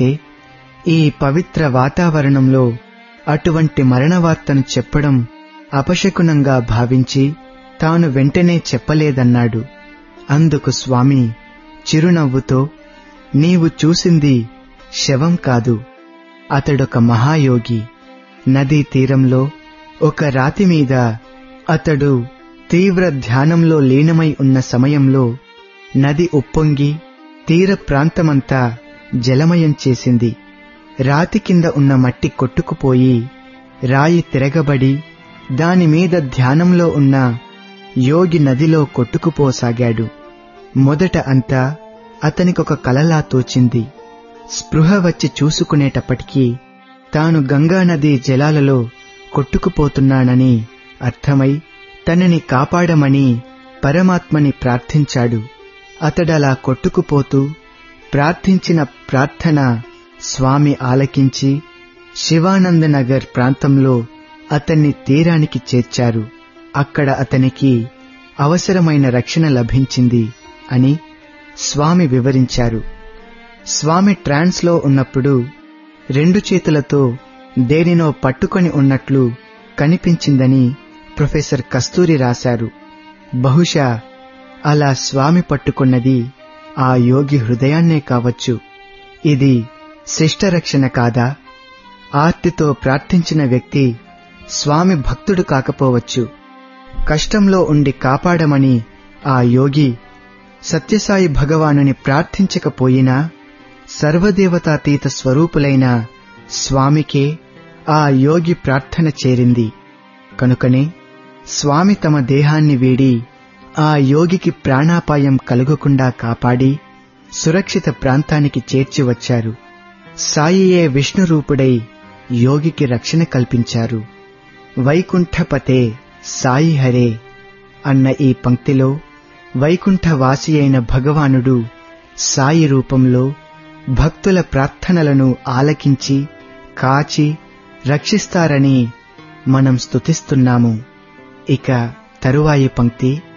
అయితే ఈ పవిత్ర వాతావరణంలో అటువంటి మరణ వార్తను చెప్పడం అపశకునంగా భావించి తాను వెంటనే చెప్పలేదన్నాడు అందుకు స్వామి చిరునవ్వుతో నీవు చూసింది శవం కాదు అతడొక మహాయోగి నదీ తీరంలో ఒక రాతి మీద అతడు తీవ్ర ధ్యానంలో లీనమై ఉన్న సమయంలో నది ఉప్పొంగి తీర ప్రాంతమంతా జలమయం చేసింది రాతి కింద ఉన్న మట్టి కొట్టుకుపోయి రాయి తిరగబడి దానిమీద ధ్యానంలో ఉన్న యోగి నదిలో కొట్టుకుపోసాగాడు మొదట అంతా అతనికొక కలలా తోచింది స్పృహ వచ్చి చూసుకునేటప్పటికీ తాను గంగానది జలాలలో కొట్టుకుపోతున్నానని అర్థమై తనని కాపాడమని పరమాత్మని ప్రార్థించాడు అతడలా కొట్టుకుపోతూ ప్రార్థించిన ప్రార్థన స్వామి ఆలకించి శివానందనగర్ ప్రాంతంలో అతన్ని తీరానికి చేర్చారు అక్కడ అతనికి అవసరమైన రక్షణ లభించింది అని స్వామి వివరించారు స్వామి ట్రాన్స్లో ఉన్నప్పుడు రెండు చేతులతో దేనినో పట్టుకొని ఉన్నట్లు కనిపించిందని ప్రొఫెసర్ కస్తూరి రాశారు బహుశా అలా స్వామి పట్టుకున్నది ఆ యోగి హృదయాన్నే కావచ్చు ఇది శిష్టరక్షణ కాదా ఆర్తితో ప్రార్థించిన వ్యక్తి స్వామి భక్తుడు కాకపోవచ్చు కష్టంలో ఉండి కాపాడమని ఆ యోగి సత్యసాయి భగవానుని ప్రార్థించకపోయినా సర్వదేవతాతీత స్వరూపులైన స్వామికే ఆ యోగి ప్రార్థన చేరింది కనుకనే స్వామి తమ దేహాన్ని వీడి ఆ యోగికి ప్రాణాపాయం కలుగకుండా కాపాడి సురక్షిత ప్రాంతానికి చేర్చి వచ్చారు సాయియే విష్ణురూపుడై యోగికి రక్షణ కల్పించారు వైకుంఠపతే సాయి హరే అన్న ఈ పంక్తిలో వైకుంఠవాసి అయిన భగవానుడు సాయి రూపంలో భక్తుల ప్రార్థనలను ఆలకించి కాచి రక్షిస్తారని మనం స్తుతిస్తున్నాము ఇక తరువాయి పంక్తి